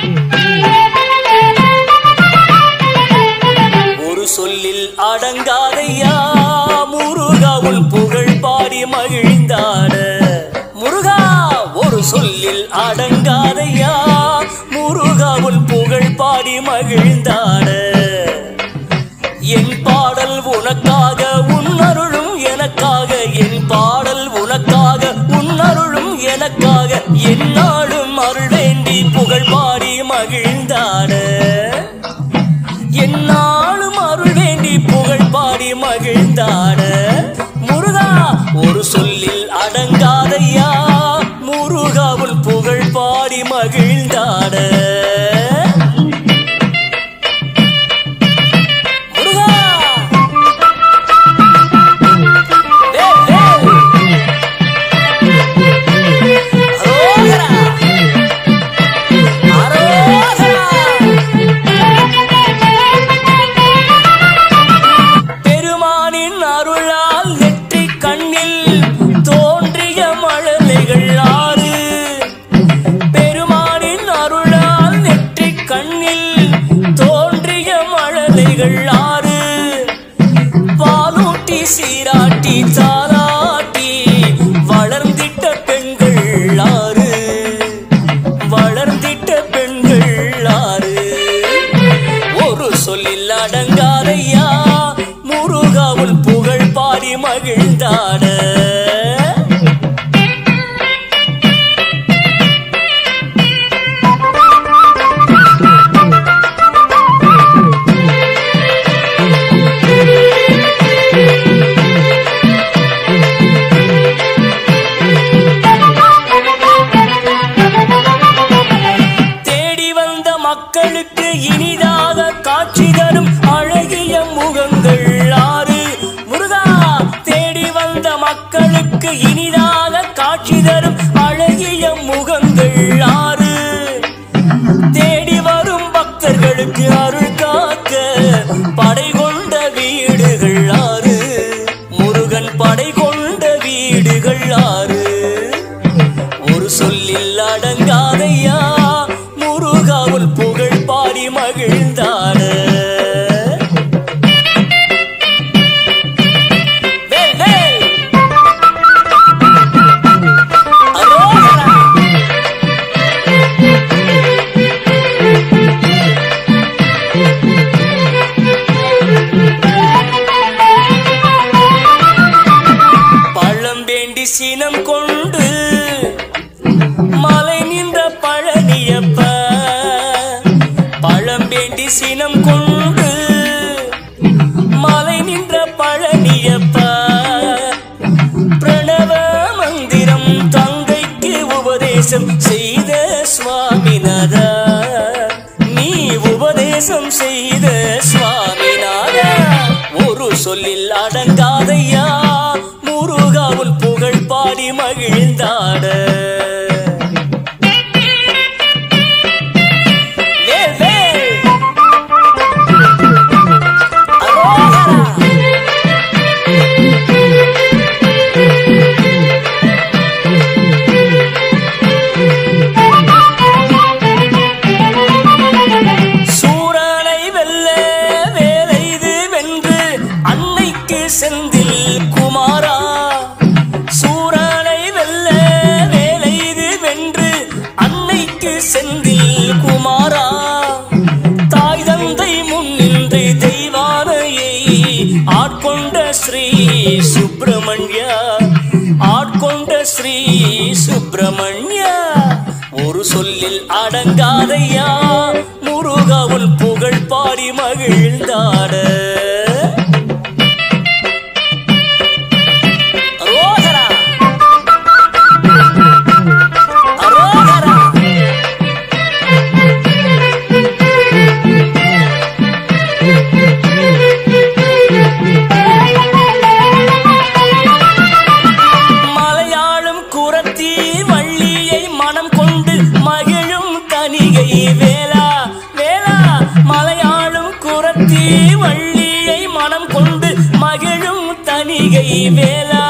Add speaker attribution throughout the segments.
Speaker 1: ஒரு சொல்லில் அடங்காதையா முருகா உன் புகழ் பாடி மகிழ்ந்தாட முருகா ஒரு சொல்லில் அடங்காதையா முருகா உன் புகழ் பாடி மகிழ்ந்தாட என் பாடல் உனக்காக உன் அருளும் எனக்காக என் பாடல் உனக்காக உன் அருளும் எனக்காக என்னாலும் அருள் வேண்டி புகழ் பாடி மகிழ்ந்தாட என்னாலும் அருள் வேண்டி புகழ் பாடி மகிழ்ந்தாட முருகா ஒரு சொல்லில் அடங்காதையா முருகா உன் புகழ் பாடி மகிழ்ந்தாட முருகா வேல், வேல். அரோகரா. அரோகரா. பெருமானின் அருளால் நெற்றி கண்ணில் தோன்றிய மழலைகள் ஆறு பெருமானின் அருளால் நெற்றி கண்ணில் தோன்றிய மழலைகள் ஆறு பாலூட்டி சீராட்டி தாலாட்டி வளர்ந்திட்ட பெண்கள் ஆறு வளர்ந்திட்ட பெண்கள் ஆறு ஒரு சொல்லில் அடங்காதையா முருகாவுள் புகழ் பாடி மகிழ்ந்தாட தேடி வந்த மக்களுக்கு இனிதாக காட்சி தரும் அழகிய முகங்கள் ஆறு முருகா தேடி வந்த மக்களுக்கு இனிதாக காட்சி தரும் அழகிய முகங்கள் ஆறு தேடி வரும் பக்தர்களுக்கு அருள் காக்க படை கொண்ட வீடுகள் ஆறு முருகன் படை கொண்ட வீடுகள் ஆறு ஒரு சொல்லில் அடங்காதையா முருகாவுள் புகழ் பாடி மகிழ்ந்தாட வேல், வேல். அரோகரா. பழம் வேண்டி சினம் கொண்டு மலை நின்ற பழனியப்ப பழம் வேண்டி சினம் கொண்டு மலை நின்ற பழனியப்ப பிரணவ மந்திரம் தங்கைக்கு உபதேசம் செய்த சுவாமிநாதா நீ உபதேசம் செய்த சுவாமிநாதா ஒரு சொல்லில் அடங்காதையா முருகாவுள் புகழ் பாடி மகிழ்ந்தாட வேல், வேல். அரோகரா. சூரனை வெல்ல வேலைது வென்று அன்னைக்கு செந்தில் குமாரா சூரனை வெல்ல வேலைது வென்று அன்னைக்கு செந்தில் குமாரா தாய் தந்தை முன்னின்று தெய்வானையை ஆட்கொண்ட ஸ்ரீ சுப்பிரமணியா ஆட்கொண்ட ஸ்ரீ சுப்பிரமணியா ஒரு சொல்லில் அடங்காதையா முருகாவுள் புகழ் பாடி மகிழ்ந்தாட அரோகரா. அரோகரா. மலையாளும் குரத்தி வள்ளியை மனம் கொண்டு மகிழும் கனிகை வேளா வேளா மலையாளும் குரத்தி வள்ளியை மனம் கொண்டு மகிழும் தனிகை வேளா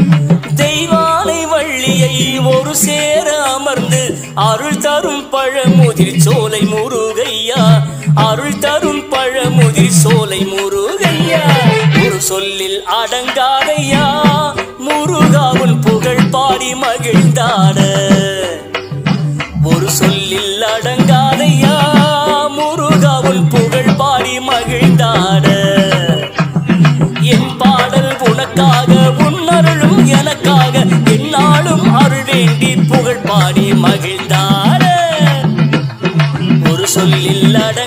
Speaker 1: தெய்வானை வள்ளியை ஒரு சேர அமர்ந்து அருள் தரும் பழம் பழமுதிர் சோலை முருகையா அருள் தரும் பழமுதிர் சோலை முருகையா ஒரு சொல்லில் அடங்காதையா முருகாவுன் புகழ் பாடி மகிழ்ந்தாட ஒரு சொல்லில் அடங்காதையா முருகாவுன் புகழ் பாடி மகிழ்ந்தாட என் பாடல் உனக்காக உன்னருளும் எனக்காக என்னாலும் அருள் வேண்டி புகழ் பாடி மகிழ்ந்தாட ஒரு சொல்லில் அட